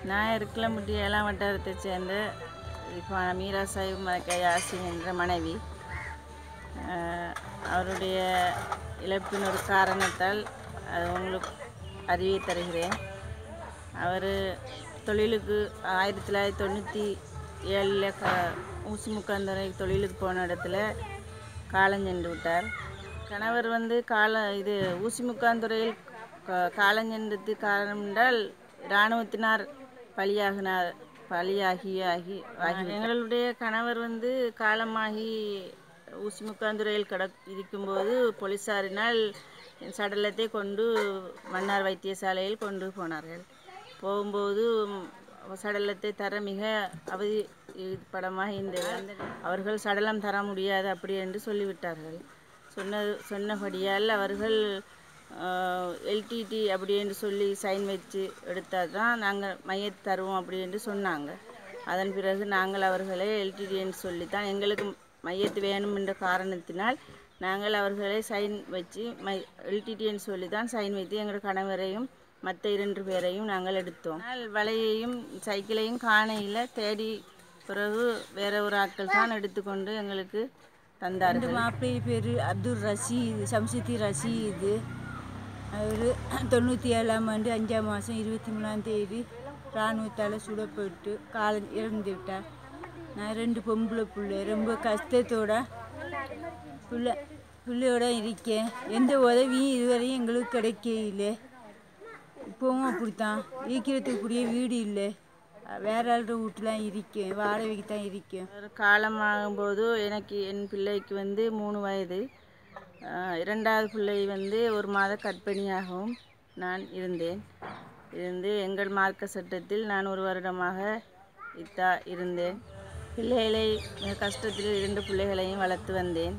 நான் இருக்கலம்பட்டி ஏழாம் வட்டாரத்தை சேர்ந்த இப்போ மீரா சாஹிப் மலக்கா யாசின் என்ற மனைவி அஹ், அவருடைய இழப்பின் ஒரு காரணத்தால் அது உங்களுக்கு அறிவியை தருகிறேன் அவர் தொழிலுக்கு ஆயிரத்தி தொள்ளாயிரத்தி தொண்ணூற்றி ஏழில் க ஊசி முக்காந்தரை தொழிலுக்கு போன இடத்துல காலஞ்சென்று விட்டார் கணவர் வந்து கால இது ஊசி முக்காந்துறையில் க- காலஞ்சென்றதுக்கு காரணம் என்றால் இராணுவத்தினார் பலியாகினார் பலியாகி ஆகி ஆகி எங்களுடைய கணவர் வந்து காலமாகி ஊசி முக்காந்துறையில் கிட இருக்கும்போது போலீஸாரினால் சடலத்தை கொண்டு மன்னார் வைத்தியசாலையில் கொண்டு போனார்கள் போகும்போது ம், சடலத்தை தர மிக அவதி படமாக இருந்தது அவர்கள் சடலம் தர முடியாது அப்படி என்று சொல்லிவிட்டார்கள் சொன்ன சொன்னபடியால் அவர்கள் எல்டிடி அப்படி என்று சொல்லி சைன் வச்சு எடுத்தால் தான் நாங்கள் மையத்தை தருவோம் அப்படி என்று சொன்னாங்க அதன் பிறகு நாங்கள் அவர்களை எல்டிடி என்று சொல்லித்தான் எங்களுக்கு மையத்து வேணும் என்ற காரணத்தினால் நாங்கள் அவர்களை சைன் வச்சு மை எல்டிடி என்று சொல்லி தான் சைன் வைத்து எங்கள் கணவரையும் மற்ற இரண்டு பேரையும் நாங்கள் எடுத்தோம் ஆனால் வலையையும் சைக்கிளையும் காணையில் தேடி பிறகு வேற ஒரு ஆட்கள் தான் எடுத்துக்கொண்டு எங்களுக்கு தந்தார்கள் மாப்பிள்ளை பேர் அப்துல் ரஷீத் சம்சுத்தி ரஷீது அவர் தொண்ணூற்றி ஏழாம் ஆண்டு அஞ்சாம் மாதம் இருபத்தி மூணாம் தேதி இராணுவத்தால் சுடப்பட்டு காலம் இறந்து விட்டார் நான் ரெண்டு பொம்பளை பிள்ளை ரொம்ப கஷ்டத்தோட பிள்ளை பிள்ளையோட இருக்கேன் எந்த உதவியும் இதுவரையும் எங்களுக்கு கிடைக்கல இப்போவும் அப்படித்தான் ஈக்கிறதுக்குரிய வீடு இல்லை வேற ஆள்கிட்ட வீட்டுலாம் இருக்கேன் வாடகைக்கு தான் இருக்கேன் ஒரு காலமாகும்போது எனக்கு என் பிள்ளைக்கு வந்து மூணு வயது ஆஹ் இரண்டாவது பிள்ளை வந்து ஒரு மாத கர்ப்பிணியாகவும் நான் இருந்தேன் இருந்து எங்கள் மார்க்க சட்டத்தில் நான் ஒரு வருடமாக இத்தா இருந்தேன் பிள்ளைகளை மிக கஷ்டத்தில் இரண்டு பிள்ளைகளையும் வளர்த்து வந்தேன்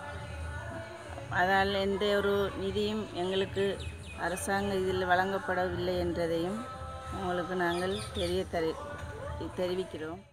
அதால் எந்த ஒரு நிதியும் எங்களுக்கு அரசாங்க இதில் வழங்கப்படவில்லை என்றதையும் உங்களுக்கு நாங்கள் தெரிய தரி தெரிவிக்கிறோம்